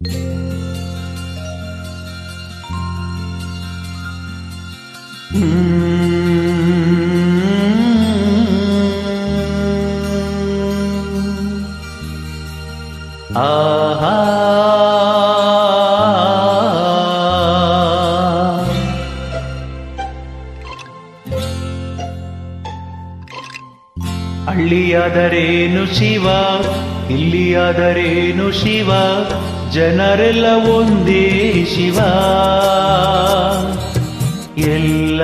ಆಹಾ ಹಳ್ಳಿಯಾದರೇನು ಶಿವ ಇಲ್ಲಿಯಾದರೇನು ಶಿವ ಜನರೆಲ್ಲ ಒಂದೇ ಶಿವ ಎಲ್ಲ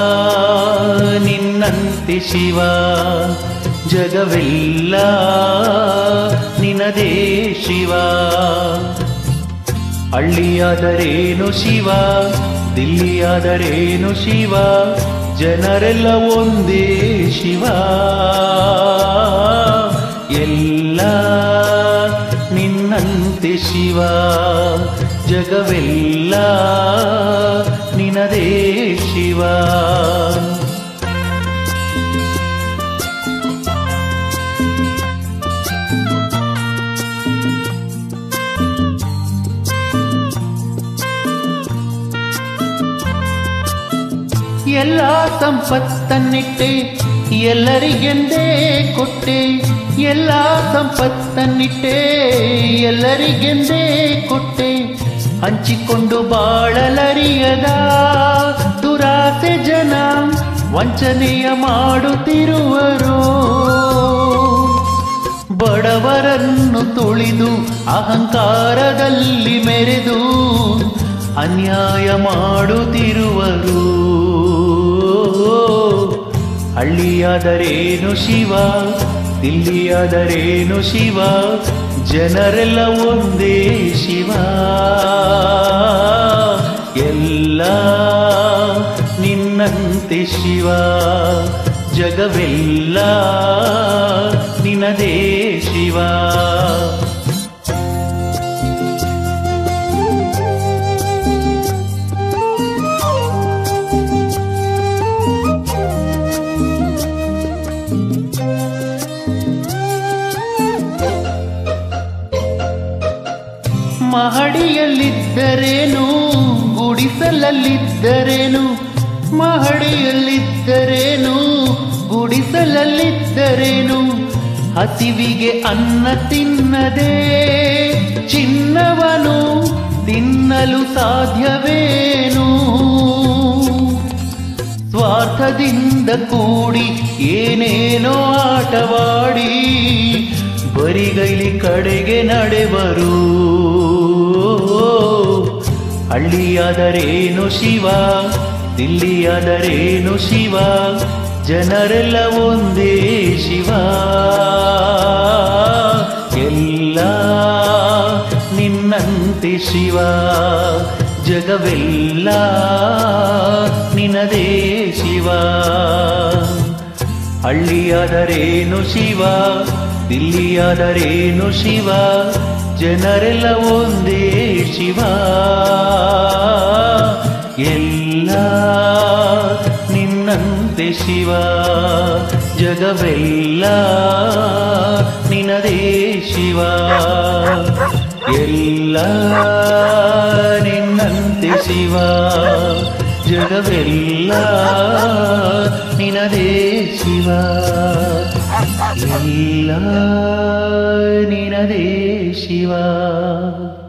ನಿನ್ನಂತೆ ಶಿವ ಜಗವೆಲ್ಲ ನಿನದೇ ಶಿವ ಹಳ್ಳಿಯಾದರೇನು ಶಿವ ದಿಲ್ಲಿಯಾದರೇನು ಶಿವ ಜನರೆಲ್ಲ ಒಂದೇ ಶಿವ ಎಲ್ಲ ನಿನ್ನಂತೆ ಶಿವ ಜಗವೆಲ್ಲ ನಿನದೇ ಶಿವ ಎಲ್ಲ ಸಂಪತ್ತನ್ನಿಟ್ಟೆ ಎಲ್ಲರಿಗೆಂದೇ ಕೊಟ್ಟೆ ಎಲ್ಲ ಸಂಪತ್ತನ್ನಿಟ್ಟೆ ಎಲ್ಲರಿಗೆಂದೇ ಕೊಟ್ಟೆ ಹಂಚಿಕೊಂಡು ಬಾಳಲರಿಯದ ದುರಾಸೆ ಜನ ವಂಚನೆಯ ಮಾಡುತ್ತಿರುವರು ಬಡವರನ್ನು ತುಳಿದು ಅಹಂಕಾರದಲ್ಲಿ ಮೆರೆದು ಅನ್ಯಾಯ ಮಾಡುತ್ತಿರುವರು ಹಳ್ಳಿಯಾದರೇನು ಶಿವ ದಿಲ್ಲಿಯಾದರೇನು ಶಿವ ಜನರೆಲ್ಲ ಒಂದೇ ಶಿವ ಎಲ್ಲ ನಿನ್ನಂತೆ ಶಿವ ಜಗವೆಲ್ಲ ನಿನದೇ ಶಿವ ಮಹಡಿಯಲ್ಲಿದ್ದರೇನು ಗುಡಿಸಲಲ್ಲಿದ್ದರೇನು ಮಹಡಿಯಲ್ಲಿದ್ದರೇನು ಗುಡಿಸಲಲ್ಲಿದ್ದರೇನು ಹಸಿವಿಗೆ ಅನ್ನ ತಿನ್ನದೆ ಚಿನ್ನವನು ತಿನ್ನಲು ಸಾಧ್ಯವೇನು ಸ್ವಾರ್ಥದಿಂದ ಕೂಡಿ ಏನೇನೋ ಆಟವಾಡಿ ಬರಿಗೈಲಿ ಕಡೆಗೆ ನಡೆವರು ಹಳ್ಳಿಯಾದರೇನು ಶಿವ ದಿಲ್ಲಿಯಾದರೇನು ಶಿವ ಜನರೆಲ್ಲ ಒಂದೇ ಶಿವ ಎಲ್ಲ ನಿನ್ನಂತೆ ಶಿವ ಜಗವೆಲ್ಲ ನಿನದೇ ಶಿವ ಹಳ್ಳಿಯಾದರೇನು ಶಿವ ದಿಲ್ಲಿಯಾದರೇನು ಶಿವ ಜನರೆಲ್ಲ ಒಂದೇ ಶಿವ ಎಲ್ಲ ನಿನ್ನಂತೆ ಶಿವ ಜಗವೆಲ್ಲ ನಿನದೇ ಶಿವ ಎಲ್ಲ ನಿನ್ನಂತೆ ಶಿವ ಜಗವೆಲ್ಲ ನಿನದೇ ಶಿವ ಎಲ್ಲ ನಿನದೇ ಶಿವ